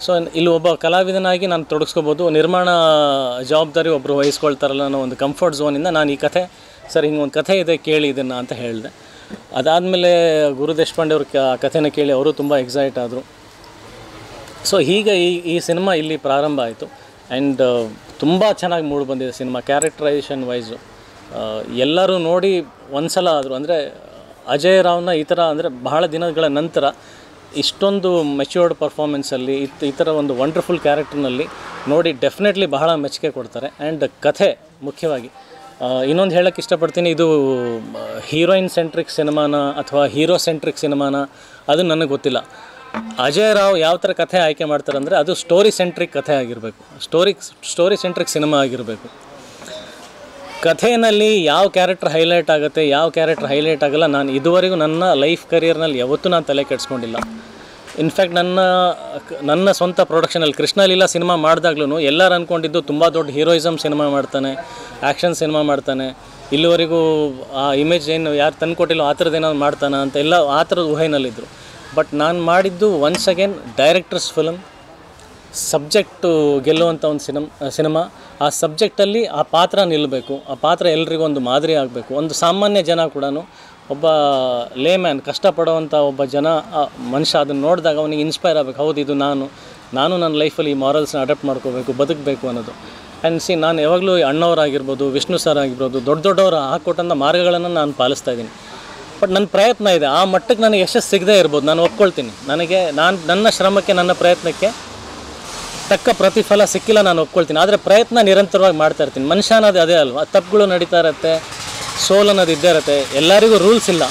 so ಇಲ್ಲಿ ಒಬ್ಬ ಕಲಾವಿದನಾಗಿ ನಾನು ತೊಡಗಿಸ್ಕೋಬೋದು ನಿರ್ಮಾಣ ಜವಾಬ್ದಾರಿ ಒಬ್ಬರು ವಹಿಸ್ಕೊಳ್ತಾರಲ್ಲ ಅನ್ನೋ ಒಂದು ಕಂಫರ್ಟ್ ಝೋನಿಂದ ನಾನು ಈ ಕಥೆ ಸರ್ ಹಿಂಗೆ ಒಂದು ಕಥೆ ಇದೆ ಕೇಳಿ ಇದನ್ನು ಅಂತ ಹೇಳಿದೆ ಅದಾದಮೇಲೆ ಗುರು ದೇಶಪಾಂಡೆ ಅವ್ರ ಕ ಕಥೆನ ಕೇಳಿ ಅವರು ತುಂಬ ಎಕ್ಸೈಟ್ ಆದರು ಸೊ ಹೀಗೆ ಈ ಈ ಸಿನಿಮಾ ಇಲ್ಲಿ ಪ್ರಾರಂಭ ಆಯಿತು ಆ್ಯಂಡ್ ತುಂಬ ಚೆನ್ನಾಗಿ ಮೂಡಿ ಬಂದಿದೆ ಸಿನಿಮಾ ಕ್ಯಾರೆಕ್ಟರೈಸೇಷನ್ ವೈಸು ಎಲ್ಲರೂ ನೋಡಿ ಒಂದು ಸಲ ಆದರು ಅಂದರೆ ಅಜಯ್ ರಾವ್ನ ಈ ಥರ ಅಂದರೆ ಬಹಳ ದಿನಗಳ ನಂತರ ಇಷ್ಟೊಂದು ಮೆಚ್ಯೂರ್ಡ್ ಪರ್ಫಾರ್ಮೆನ್ಸಲ್ಲಿ ಇತ್ ಈ ಥರ ಒಂದು ವಂಡರ್ಫುಲ್ ಕ್ಯಾರೆಕ್ಟರ್ನಲ್ಲಿ ನೋಡಿ ಡೆಫಿನೆಟ್ಲಿ ಬಹಳ ಮೆಚ್ಚುಗೆ ಕೊಡ್ತಾರೆ ಆ್ಯಂಡ್ ಕಥೆ ಮುಖ್ಯವಾಗಿ ಇನ್ನೊಂದು ಹೇಳೋಕ್ಕೆ ಇಷ್ಟಪಡ್ತೀನಿ ಇದು ಹೀರೋಯಿನ್ ಸೆಂಟ್ರಿಕ್ ಸಿನಿಮಾನ ಅಥವಾ ಹೀರೋ ಸೆಂಟ್ರಿಕ್ ಸಿನಿಮಾನ ಅದು ನನಗೆ ಗೊತ್ತಿಲ್ಲ ಅಜಯ್ ರಾವ್ ಯಾವ ಥರ ಕಥೆ ಆಯ್ಕೆ ಮಾಡ್ತಾರೆ ಅಂದರೆ ಅದು ಸ್ಟೋರಿ ಸೆಂಟ್ರಿಕ್ ಕಥೆ ಆಗಿರಬೇಕು ಸ್ಟೋರಿ ಸ್ಟೋರಿ ಸೆಂಟ್ರಿಕ್ ಸಿನಿಮಾ ಆಗಿರಬೇಕು ಕಥೆಯಲ್ಲಿ ಯಾವ ಕ್ಯಾರೆಕ್ಟರ್ ಹೈಲೈಟ್ ಆಗುತ್ತೆ ಯಾವ ಕ್ಯಾರೆಕ್ಟರ್ ಹೈಲೈಟ್ ಆಗಲ್ಲ ನಾನು ಇದುವರೆಗೂ ನನ್ನ ಲೈಫ್ ಕರಿಯರ್ನಲ್ಲಿ ಯಾವತ್ತೂ ನಾನು ತಲೆ ಕೆಡಿಸ್ಕೊಂಡಿಲ್ಲ ಇನ್ಫ್ಯಾಕ್ಟ್ ನನ್ನ ನನ್ನ ಸ್ವಂತ ಪ್ರೊಡಕ್ಷನಲ್ಲಿ ಕೃಷ್ಣಲೀಲಾ ಸಿನಿಮಾ ಮಾಡಿದಾಗ್ಲೂ ಎಲ್ಲರೂ ಅಂದ್ಕೊಂಡಿದ್ದು ತುಂಬ ದೊಡ್ಡ ಹೀರೋಯಿಸಮ್ ಸಿನಿಮಾ ಮಾಡ್ತಾನೆ ಆ್ಯಕ್ಷನ್ ಸಿನಿಮಾ ಮಾಡ್ತಾನೆ ಇಲ್ಲಿವರೆಗೂ ಆ ಇಮೇಜ್ ಏನು ಯಾರು ತಂದುಕೊಟ್ಟಿಲ್ಲೋ ಆ ಥರದ್ದು ಏನಾದ್ರು ಮಾಡ್ತಾನೆ ಅಂತ ಎಲ್ಲ ಆ ಥರದ ಊಹೆನಲ್ಲಿದ್ದರು ಬಟ್ ನಾನು ಮಾಡಿದ್ದು once again directors film subject ಗೆಲ್ಲುವಂಥ ಒಂದು ಸಿನಿಮ್ ಸಿನಿಮಾ ಆ ಸಬ್ಜೆಕ್ಟಲ್ಲಿ ಆ ಪಾತ್ರ ನಿಲ್ಲಬೇಕು ಆ ಪಾತ್ರ ಎಲ್ರಿಗೂ ಒಂದು ಮಾದರಿ ಆಗಬೇಕು ಒಂದು ಸಾಮಾನ್ಯ ಜನ ಕೂಡ ಒಬ್ಬ ಲೇಮ್ಯಾನ್ ಕಷ್ಟಪಡುವಂಥ ಒಬ್ಬ ಜನ ಆ ಮನುಷ್ಯ ಅದನ್ನು ನೋಡಿದಾಗ ಅವನಿಗೆ ಇನ್ಸ್ಪೈರ್ ಆಗಬೇಕು ಹೌದು ಇದು ನಾನು ನಾನು ನನ್ನ ಲೈಫಲ್ಲಿ ಈ ಮಾರಲ್ಸ್ನ ಅಡಾಪ್ಟ್ ಮಾಡ್ಕೋಬೇಕು ಬದುಕಬೇಕು ಅನ್ನೋದು ಆ್ಯಂಡ್ ಸಿ ನಾನು ಯಾವಾಗಲೂ ಅಣ್ಣವರಾಗಿರ್ಬೋದು ವಿಷ್ಣು ಸರ್ ಆಗಿರ್ಬೋದು ದೊಡ್ಡ ದೊಡ್ಡವರು ಹಾಕ್ಕೊಟ್ಟಂಥ ಮಾರ್ಗಗಳನ್ನು ನಾನು ಪಾಲಿಸ್ತಾ ಇದ್ದೀನಿ ಬಟ್ ನನ್ನ ಪ್ರಯತ್ನ ಇದೆ ಆ ಮಟ್ಟಕ್ಕೆ ನನಗೆ ಯಶಸ್ಸು ಸಿಗದೇ ಇರ್ಬೋದು ನಾನು ಒಪ್ಕೊಳ್ತೀನಿ ನನಗೆ ನಾನು ನನ್ನ ಶ್ರಮಕ್ಕೆ ನನ್ನ ಪ್ರಯತ್ನಕ್ಕೆ ತಕ್ಕ ಪ್ರತಿಫಲ ಸಿಕ್ಕಿಲ್ಲ ನಾನು ಒಪ್ಕೊಳ್ತೀನಿ ಆದರೆ ಪ್ರಯತ್ನ ನಿರಂತರವಾಗಿ ಮಾಡ್ತಾ ಇರ್ತೀನಿ ಮನುಷ್ಯ ಅನ್ನೋದು ಅದೇ ಅಲ್ವಾ ತಪ್ಪುಗಳು ನಡೀತಾ ಇರತ್ತೆ ಸೋಲ್ ಅನ್ನೋದು ಇದ್ದೇ ಇರುತ್ತೆ ಎಲ್ಲರಿಗೂ ರೂಲ್ಸ್ ಇಲ್ಲ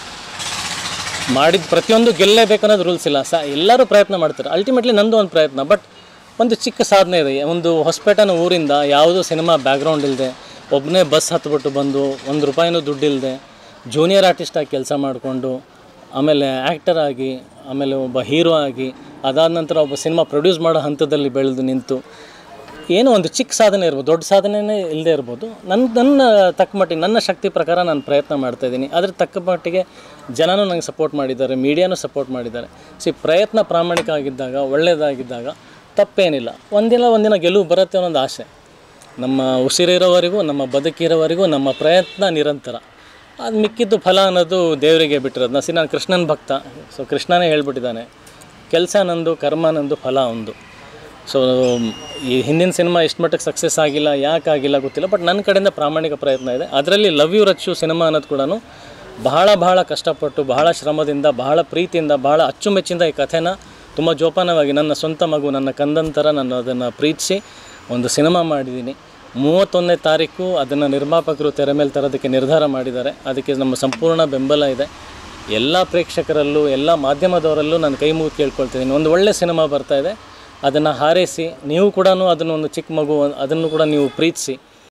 ಮಾಡಿದ ಪ್ರತಿಯೊಂದು ಗೆಲ್ಲೇಬೇಕು ಅನ್ನೋದು ರೂಲ್ಸ್ ಇಲ್ಲ ಸ ಎಲ್ಲರೂ ಪ್ರಯತ್ನ ಮಾಡ್ತಾರೆ ಅಲ್ಟಿಮೇಟ್ಲಿ ನಂದು ಒಂದು ಪ್ರಯತ್ನ ಬಟ್ ಒಂದು ಚಿಕ್ಕ ಸಾಧನೆ ಇದೆ ಒಂದು ಹೊಸಪೇಟನ ಊರಿಂದ ಯಾವುದೋ ಸಿನಿಮಾ ಬ್ಯಾಕ್ಗ್ರೌಂಡ್ ಇಲ್ಲದೆ ಒಬ್ಬನೇ ಬಸ್ ಹತ್ಬಿಟ್ಟು ಬಂದು ಒಂದು ರೂಪಾಯಿನೂ ದುಡ್ಡಿಲ್ಲದೆ ಜೂನಿಯರ್ ಆರ್ಟಿಸ್ಟಾಗಿ ಕೆಲಸ ಮಾಡಿಕೊಂಡು ಆಮೇಲೆ ಆ್ಯಕ್ಟರ್ ಆಗಿ ಆಮೇಲೆ ಒಬ್ಬ ಹೀರೋ ಆಗಿ ಅದಾದ ನಂತರ ಒಬ್ಬ ಸಿನಿಮಾ ಪ್ರೊಡ್ಯೂಸ್ ಮಾಡೋ ಹಂತದಲ್ಲಿ ಬೆಳೆದು ನಿಂತು ಏನೋ ಒಂದು ಚಿಕ್ಕ ಸಾಧನೆ ಇರ್ಬೋದು ದೊಡ್ಡ ಸಾಧನೆನೇ ಇಲ್ಲದೆ ಇರ್ಬೋದು ನನ್ನ ನನ್ನ ತಕ್ಕ ಮಟ್ಟಿಗೆ ನನ್ನ ಶಕ್ತಿ ಪ್ರಕಾರ ನಾನು ಪ್ರಯತ್ನ ಮಾಡ್ತಾ ಇದ್ದೀನಿ ಅದ್ರ ತಕ್ಕ ಮಟ್ಟಿಗೆ ಜನನೂ ನಂಗೆ ಸಪೋರ್ಟ್ ಮಾಡಿದ್ದಾರೆ ಮೀಡಿಯಾನೂ ಸಪೋರ್ಟ್ ಮಾಡಿದ್ದಾರೆ ಸಿ ಪ್ರಯತ್ನ ಪ್ರಾಮಾಣಿಕ ಆಗಿದ್ದಾಗ ಒಳ್ಳೆಯದಾಗಿದ್ದಾಗ ತಪ್ಪೇನಿಲ್ಲ ಒಂದಿನ ಒಂದಿನ ಗೆಲುವು ಬರುತ್ತೆ ಅನ್ನೋ ಒಂದು ಆಸೆ ನಮ್ಮ ಉಸಿರಿರೋವರೆಗೂ ನಮ್ಮ ಬದುಕಿರೋವರೆಗೂ ನಮ್ಮ ಪ್ರಯತ್ನ ನಿರಂತರ ಅದು ಮಿಕ್ಕಿದ್ದು ಫಲ ಅನ್ನೋದು ದೇವರಿಗೆ ಬಿಟ್ಟಿರೋದು ನಸಿ ನಾನು ಕೃಷ್ಣನ ಭಕ್ತ ಸೊ ಕೃಷ್ಣನೇ ಹೇಳ್ಬಿಟ್ಟಿದ್ದಾನೆ ಕೆಲಸ ನಂದು ಕರ್ಮ ನಂದು ಫಲ ಒಂದು ಸೊ ಈ ಹಿಂದಿನ ಸಿನಿಮಾ ಎಷ್ಟು ಮಟ್ಟಿಗೆ ಸಕ್ಸಸ್ ಆಗಿಲ್ಲ ಯಾಕೆ ಆಗಿಲ್ಲ ಗೊತ್ತಿಲ್ಲ ಬಟ್ ನನ್ನ ಕಡೆಯಿಂದ ಪ್ರಾಮಾಣಿಕ ಪ್ರಯತ್ನ ಇದೆ ಅದರಲ್ಲಿ ಲವ್ ಯು ರಚ್ಚು ಸಿನಿಮಾ ಅನ್ನೋದು ಕೂಡ ಬಹಳ ಬಹಳ ಕಷ್ಟಪಟ್ಟು ಬಹಳ ಶ್ರಮದಿಂದ ಬಹಳ ಪ್ರೀತಿಯಿಂದ ಬಹಳ ಅಚ್ಚುಮೆಚ್ಚಿಂದ ಈ ಕಥೆನ ತುಂಬ ಜೋಪಾನವಾಗಿ ನನ್ನ ಸ್ವಂತ ಮಗು ನನ್ನ ಕಂದಂತರ ನಾನು ಅದನ್ನು ಪ್ರೀತಿಸಿ ಒಂದು ಸಿನಿಮಾ ಮಾಡಿದ್ದೀನಿ ಮೂವತ್ತೊಂದನೇ ತಾರೀಕು ಅದನ್ನು ನಿರ್ಮಾಪಕರು ತೆರೆ ಮೇಲೆ ತರೋದಕ್ಕೆ ನಿರ್ಧಾರ ಮಾಡಿದ್ದಾರೆ ಅದಕ್ಕೆ ನಮ್ಮ ಸಂಪೂರ್ಣ ಬೆಂಬಲ ಇದೆ ಎಲ್ಲ ಪ್ರೇಕ್ಷಕರಲ್ಲೂ ಎಲ್ಲ ಮಾಧ್ಯಮದವರಲ್ಲೂ ನಾನು ಕೈ ಮುಗಿ ಕೇಳ್ಕೊಳ್ತಿದ್ದೀನಿ ಒಂದು ಒಳ್ಳೆ ಸಿನಿಮಾ ಬರ್ತಾ ಇದೆ ಅದನ್ನು ಹಾರೈಸಿ ನೀವು ಕೂಡ ಅದನ್ನು ಒಂದು ಚಿಕ್ಕ ಮಗು ಅದನ್ನು ಕೂಡ ನೀವು ಪ್ರೀತಿಸಿ